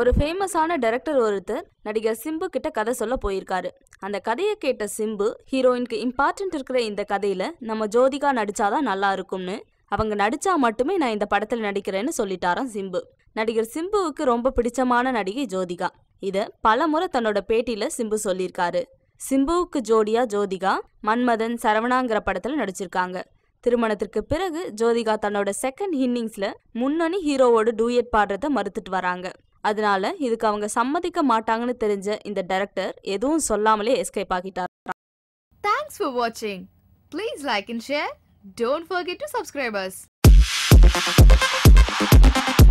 ஒரு ஃபேமஸான டைரக்டர் ஒருத்தர் நடிகர் சிம்பு கிட்ட கதை சொல்ல போயிருக்காரு அந்த கதையை கேட்ட சிம்பு ஹீரோயினுக்கு இம்பார்ட்டன்ட் இருக்கிற இந்த கதையில நம்ம ஜோதிகா நடிச்சாதான் நல்லா இருக்கும்னு அவங்க நடிச்சா மட்டுமே நான் இந்த படத்துல நடிக்கிறேன்னு சொல்லிட்டாராம் சிம்பு நடிகர் சிம்புவுக்கு ரொம்ப பிடிச்சமான நடிகை ஜோதிகா இத பலமுறை தன்னோட பேட்டியில சிம்பு சொல்லியிருக்காரு சிம்புவுக்கு ஜோடியா ஜோதிகா மன்மதன் சரவணாங்கிற படத்துல நடிச்சிருக்காங்க திருமணத்திற்கு பிறகு ஜோதிகா தன்னோட செகண்ட் இன்னிங்ஸ்ல முன்னணி ஹீரோவோட டூயட் பாடுறத மறுத்துட்டு வராங்க அதனால இதுக்கு அவங்க சம்மதிக்க மாட்டாங்கன்னு தெரிஞ்ச இந்த டைரக்டர் எதுவும் சொல்லாமலே எஸ்கேப் ஆகிட்டார் Thanks for watching. Please like and share. Don't forget to subscribe us.